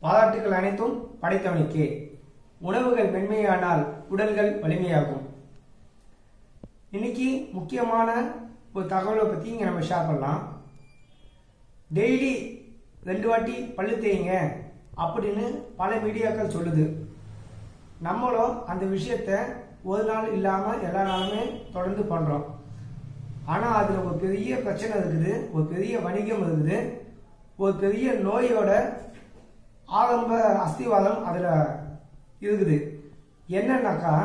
பாராட்டுகள் அனைத்தும் படைத்தவனுக்கே உணவுகள் மென்மையானால் உடல்கள் வலிமையாகும் இன்னைக்கு முக்கியமான ஒரு தகவலை பத்தி இங்க நம்ம ஷேர் பண்ணலாம் டெய்லி ரெண்டு வாட்டி பல்லு தேய்ங்க அப்படின்னு பல மீடியாக்கள் சொல்லுது நம்மளும் அந்த விஷயத்த ஒரு நாள் இல்லாம எல்லா நாளுமே தொடர்ந்து பண்றோம் ஆனா அதுல ஒரு பெரிய பிரச்சனை இருக்குது ஒரு பெரிய வணிகம் இருக்குது ஒரு பெரிய நோயோட ஆரம்ப அஸ்திவாதம் அதுல இருக்குது என்னன்னாக்கா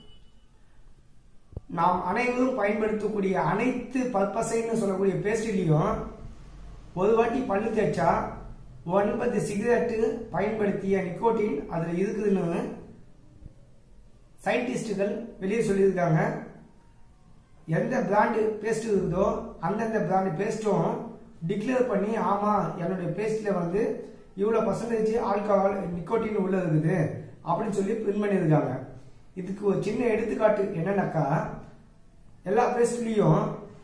நாம் அனைவரும் பயன்படுத்தக்கூடிய அனைத்து பர்பஸைன்னு சொல்லக்கூடிய பேஸ்ட்ரிலையும் ஒரு வாட்டி பல்லு தேய்ச்சா ஒன்பது சிகரெட்டு பயன்படுத்திய நிக்கோட்டின் அதுல இருக்குதுன்னு சயின்டிஸ்டுகள் வெளியே சொல்லியிருக்காங்க எந்த பிராண்டு பேஸ்ட் இருக்குதோ அந்தந்த பிராண்டு பேஸ்ட்டும் டிக்ளேர் பண்ணி ஆமா என்னுடைய பேஸ்ட்ல வந்து இவ்வளவு பர்சன்டேஜ் ஆல்கஹால் நிக்கோட்டின் உள்ள இருக்குது அப்படின்னு சொல்லி பிரிண்ட் பண்ணியிருக்காங்க இதுக்கு ஒரு சின்ன எடுத்துக்காட்டு என்னன்னாக்கா எல்லா பேஸ்ட்லயும்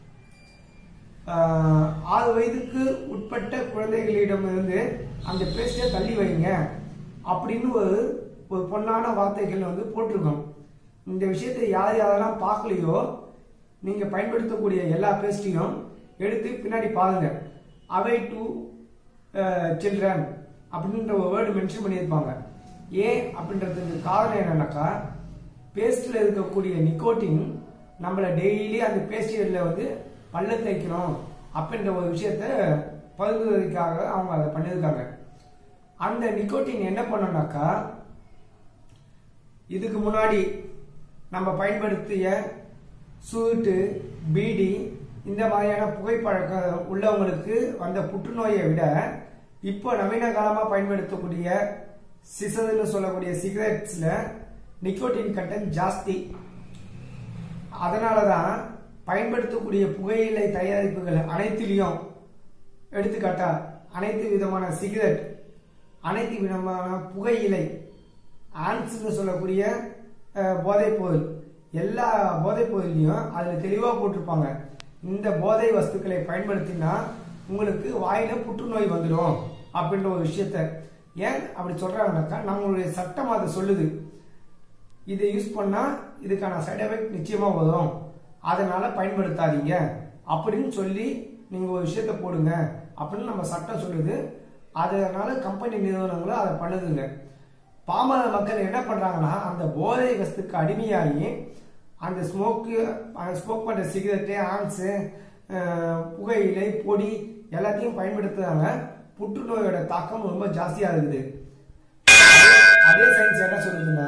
ஆறு வயதுக்கு உட்பட்ட குழந்தைகளிடமிருந்து அந்த பேஸ்டை தள்ளி வைங்க அப்படின்னு ஒரு ஒரு பொன்னான வார்த்தைகள் வந்து போட்டிருக்கோம் இந்த விஷயத்தை யார் யாரெல்லாம் பார்க்கலையோ நீங்க பயன்படுத்தக்கூடிய எல்லா பேஸ்ட்டையும் எடுத்து பின்னாடி பாருங்க அவை டு சில்ட்ரன் அப்படின்ற ஒரு வேர்டு மென்ஷன் பண்ணியிருப்பாங்க ஏன் அப்படின்றதுக்கு காரணம் என்னன்னாக்கா பேஸ்ட்ல இருக்கக்கூடிய நிக்கோட்டின் நம்மள டெய்லி அந்த பேஸ்டியர்ல வந்து பல்ல தேய்க்கணும் அப்படின்ற ஒரு விஷயத்த பகிர்வதற்காக அவங்க அதை பண்ணியிருக்காங்க அந்த நிக்கோட்டின் என்ன பண்ணோம்னாக்கா இதுக்கு முன்னாடி நம்ம பயன்படுத்திய சூட்டு பீடி இந்த மாதிரியான புகைப்பழக்கம் உள்ளவங்களுக்கு வந்த புற்றுநோயை விட இப்போ நவீன காலமா பயன்படுத்தக்கூடிய சிசர்னு சொல்லக்கூடிய சிகரெட்ஸ்ல நிக்கோட்டின் கண்டென்ட் ஜாஸ்தி அதனாலதான் பயன்படுத்தக்கூடிய புகையிலை தயாரிப்புகள் அனைத்திலையும் எடுத்துக்காட்டா அனைத்து விதமான சிகரெட் அனைத்து விதமான புகையிலை ஆன்ஸ்னு சொல்லக்கூடிய போதைப் பொருள் எல்லா போதைப் பொருளையும் அதுல தெளிவா போட்டிருப்பாங்க இந்த போதை வஸ்துக்களை பயன்படுத்தினா உங்களுக்கு வாயில புற்றுநோய் வந்துடும் அப்படின்ற ஒரு விஷயத்த ஏன் அப்படி சொல்றாங்கனாக்கா நம்மளுடைய சட்டம் அதை சொல்லுது இதை யூஸ் பண்ணா இதுக்கான சைட் எஃபெக்ட் நிச்சயமா வரும் அதனால பயன்படுத்தாதீங்க அப்படின்னு சொல்லி நீங்க ஒரு விஷயத்த போடுங்க அப்படின்னு நம்ம சட்டம் சொல்லுது அதனால கம்பெனி நிறுவனங்களும் அதை பண்ணுதுங்க பாமர மக்கள் என்ன பண்றாங்கன்னா அந்த போதை வஸ்துக்கு அடிமையாகி அந்த ஸ்மோக்கு ஸ்மோக் பண்ற சிகரெட்டு ஆன்ஸு புகையிலை பொடி எல்லாத்தையும் பயன்படுத்துறாங்க புற்றுநோயோட தாக்கம் ரொம்ப ஜாஸ்தியா இருக்குது அதே சயின்ஸ் என்ன சொல்லுதுன்னா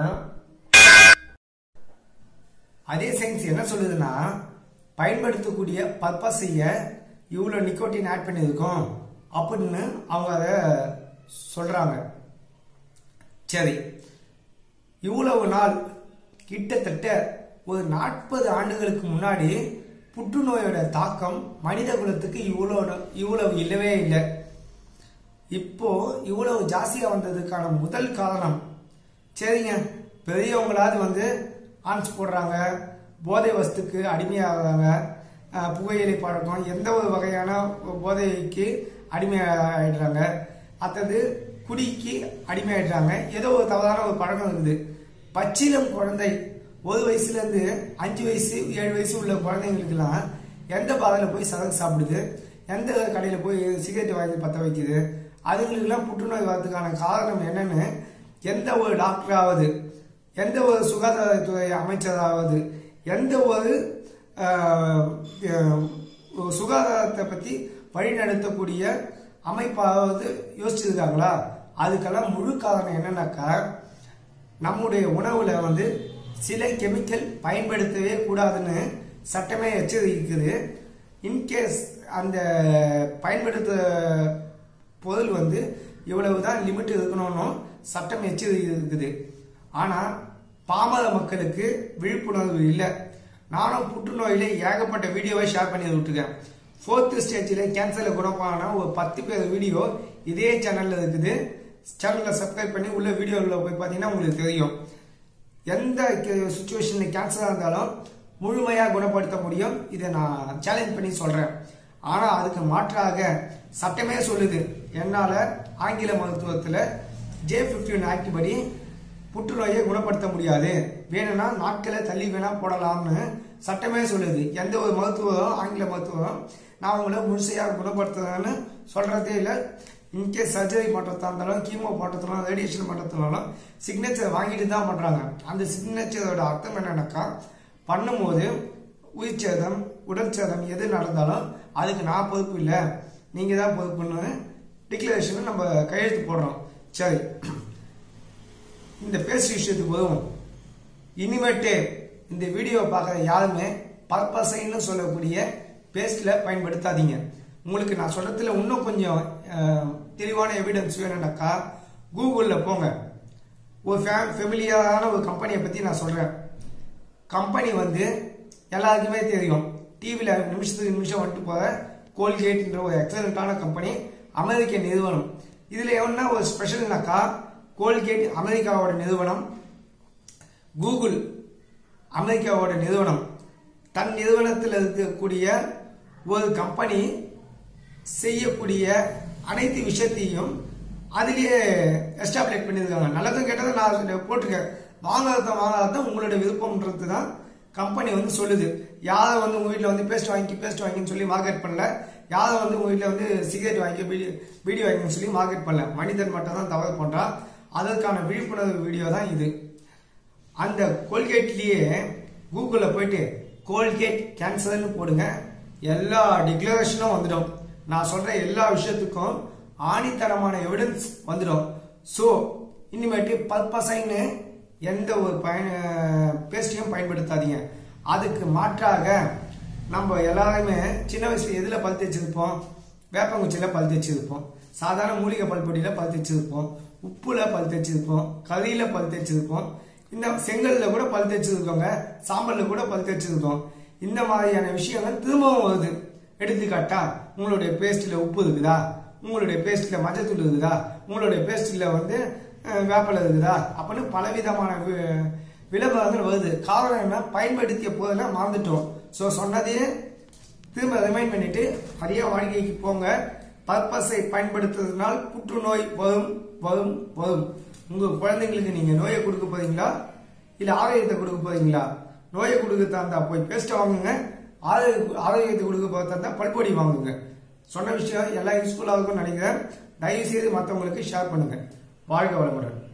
அதே சயின்ஸ் என்ன சொல்லுதுன்னா பயன்படுத்தக்கூடிய பர்பஸைய இவ்வளவு நிக்கோட்டின் ஆட் பண்ணியிருக்கோம் அப்படின்னு அவங்க அதை சொல்றாங்க சரி இவ்வளவு நாள் கிட்டத்தட்ட ஒரு நாற்பது ஆண்டுகளுக்கு முன்னாடி புற்றுநோயோட தாக்கம் மனித குலத்துக்கு இவ்வளவு இவ்வளவு இல்லவே இல்லை இப்போ இவ்வளவு ஜாஸ்தியா வந்ததுக்கான முதல் காரணம் சரிங்க பெரியவங்களாவது வந்து ஆன்ஸ் போடுறாங்க போதை வஸ்துக்கு அடிமையாகிறாங்க புகையிலை பழக்கம் எந்த ஒரு வகையான போதைக்கு அடிமையாயிடுறாங்க அடுத்தது குடிக்கு அடிமையாயிடுறாங்க ஏதோ ஒரு தவறான ஒரு பழக்கம் இருக்குது பச்சிலம் குழந்தை ஒரு வயசுல இருந்து அஞ்சு வயசு ஏழு வயசு உள்ள குழந்தைங்களுக்குலாம் எந்த பாதையில போய் சரக்கு சாப்பிடுது எந்த கடையில போய் சிகரெட் வாங்கி பத்த வைக்குது அதுங்களுக்கெல்லாம் புற்றுநோய் வரதுக்கான காரணம் என்னன்னு எந்த ஒரு டாக்டராவது எந்த ஒரு சுகாதாரத்துறை அமைச்சராவது எந்த ஒரு சுகாதாரத்தை பத்தி வழிநடத்தக்கூடிய அமைப்பாவது யோசிச்சிருக்காங்களா அதுக்கெல்லாம் முழு காரணம் என்னன்னாக்கா நம்முடைய உணவுல வந்து சில கெமிக்கல் பயன்படுத்தவே கூடாதுன்னு சட்டமே எச்சரிக்குது இன்கேஸ் அந்த பயன்படுத்த பொருள் வந்து இவ்வளவுதான் லிமிட் இருக்கணும்னு சட்டம் எச்சரிக்குது ஆனா பாமர மக்களுக்கு விழிப்புணர்வு இல்லை நானும் புற்றுநோயில ஏகப்பட்ட வீடியோவை ஷேர் பண்ணி விட்டுருக்கேன் ஃபோர்த் ஸ்டேஜில் கேன்சரில் குணமான ஒரு பத்து பேர் வீடியோ இதே சேனல்ல இருக்குது சேனலை சப்ஸ்கிரைப் பண்ணி உள்ள வீடியோவில் போய் பார்த்தீங்கன்னா உங்களுக்கு தெரியும் எந்த சுச்சுவேஷன்ல கேன்சராக இருந்தாலும் முழுமையாக குணப்படுத்த முடியும் இதை நான் சேலஞ்ச் பண்ணி சொல்றேன் ஆனா அதுக்கு மாற்றாக சட்டமே சொல்லுது என்னால ஆங்கில மருத்துவத்துல ஜே ஃபிஃப்டி ஒன் ஆக்ட் படி புற்றுநோயை குணப்படுத்த முடியாது வேணும்னா நாட்களை தள்ளி வேணா போடலாம்னு சட்டமே சொல்லுது எந்த ஒரு மருத்துவம் ஆங்கில மருத்துவம் நான் உங்களை முழுசையாக குணப்படுத்துறேன்னு சொல்றதே இல்லை இன்கேஸ் சர்ஜரி பண்ணுறதா இருந்தாலும் கீமோ பண்ணுறதுனாலும் ரேடியேஷன் பண்ணுறதுனாலும் சிக்னேச்சர் வாங்கிட்டு தான் பண்ணுறாங்க அந்த சிக்னேச்சரோட அர்த்தம் என்னன்னாக்கா பண்ணும்போது உயிர் சேதம் உடல் சேதம் எது நடந்தாலும் அதுக்கு நான் பொறுப்பு இல்லை நீங்கள் தான் பொறுப்புன்னு டிக்ளரேஷன் நம்ம கையெழுத்து போடுறோம் சரி இந்த பேஸ்ட் விஷயத்துக்கு வருவோம் இனிமேட்டு இந்த வீடியோவை பார்க்குற யாருமே பர்பஸைன்னு சொல்லக்கூடிய பேஸ்டில் பயன்படுத்தாதீங்க உங்களுக்கு நான் சொல்றதுல இன்னும் கொஞ்சம் அஹ், தெளிவான எவிடன்ஸ் வேணும்னாக்கா கூகுளில் போங்க ஒரு ஃபெமிலியரான ஒரு கம்பெனியை பற்றி நான் சொல்கிறேன் கம்பெனி வந்து எல்லாருக்குமே தெரியும் டிவியில் நிமிஷத்துக்கு நிமிஷம் வந்துட்டு போகிற கோல்கேட்ன்ற ஒரு எக்ஸலண்ட்டான கம்பெனி அமெரிக்க நிறுவனம் இதில் என்ன ஒரு ஸ்பெஷல்னாக்கா கோல்கேட் அமெரிக்காவோட நிறுவனம் கூகுள் அமெரிக்காவோட நிறுவனம் தன் நிறுவனத்தில் இருக்கக்கூடிய ஒரு கம்பெனி செய்யக்கூடிய அனைத்து விஷயத்தையும் அதிலேயே எஸ்டாப்ளிஷ் பண்ணியிருக்காங்க நல்லதும் கெட்டதும் நான் போட்டிருக்கேன் வாங்காதான் வாங்காதான் உங்களோட விருப்பம்ன்றது தான் கம்பெனி வந்து சொல்லுது யாரை வந்து உங்க வீட்டில் வந்து பேஸ்ட் வாங்கி பேஸ்ட் வாங்கின்னு சொல்லி மார்க்கெட் பண்ணல யாரை வந்து உங்க வீட்டில் வந்து சிகரெட் வாங்கி பீடி பீடி வாங்கின்னு சொல்லி மார்க்கெட் பண்ணல மனிதன் மட்டும் தான் தவறு பண்றா அதற்கான விழிப்புணர்வு வீடியோ தான் இது அந்த கோல்கேட்லயே கூகுளில் போயிட்டு கோல்கேட் கேன்சர்னு போடுங்க எல்லா டிக்ளரேஷனும் வந்துடும் நான் சொல்ற எல்லா விஷயத்துக்கும் ஆணித்தரமான எவிடன்ஸ் வந்துடும் ஸோ இனிமேட்டு பர்பஸைன்னு எந்த ஒரு பயன் பேஸ்டையும் பயன்படுத்தாதீங்க அதுக்கு மாற்றாக நம்ம எல்லாருமே சின்ன வயசுல எதுல பல் தேய்ச்சிருப்போம் வேப்பங்குச்சியில பல் தேய்ச்சிருப்போம் சாதாரண மூலிகை பல் பொடியில பல் தேய்ச்சிருப்போம் உப்புல பல் தேய்ச்சிருப்போம் கறியில பல் தேய்ச்சிருப்போம் இந்த செங்கல்ல கூட பல் தேய்ச்சிருக்கோங்க சாம்பல்ல கூட பல் தேய்ச்சிருக்கோம் இந்த மாதிரியான விஷயங்கள் திரும்பவும் வருது எடுத்துக்காட்டா உங்களுடைய பேஸ்ட்ல உப்பு இருக்குதா உங்களுடைய பேஸ்ட்ல மஞ்சத்தூள் இருக்குதா உங்களுடைய பேஸ்ட்ல வந்து அஹ், வேப்பிலை இருக்குதா அப்படின்னு பலவிதமான வி- விளம்பரங்கள் வருது காரணம் என்ன பயன்படுத்திய போதெல்லாம் மறந்துட்டோம் ஸோ சொன்னதையே திரும்ப ரிமைண்ட் பண்ணிட்டு அதே வாழ்க்கைக்கு போங்க பர்பஸை பயன்படுத்துறதுனால் புற்றுநோய் வரும் வரும் வரும் உங்க குழந்தைங்களுக்கு நீங்க நோயை கொடுக்க போறீங்களா இல்ல ஆரோக்கியத்தை கொடுக்க போறீங்களா நோயை கொடுக்க இருந்தா போய் பேஸ்ட்டை வாங்குங்க ஆரோக்கிய ஆரோக்கியத்தை கொடுக்க போறதா இருந்தா பல்பொடி வாங்குங்க சொன்ன விஷயம் எல்லாம் யூஸ்ஃபுல்லாக இருக்கும்னு நினைக்கிறேன் தயவு செய்து மற்றவங்களுக்கு ஷேர் பண்ணுங்க வாழ்க வளமுடன்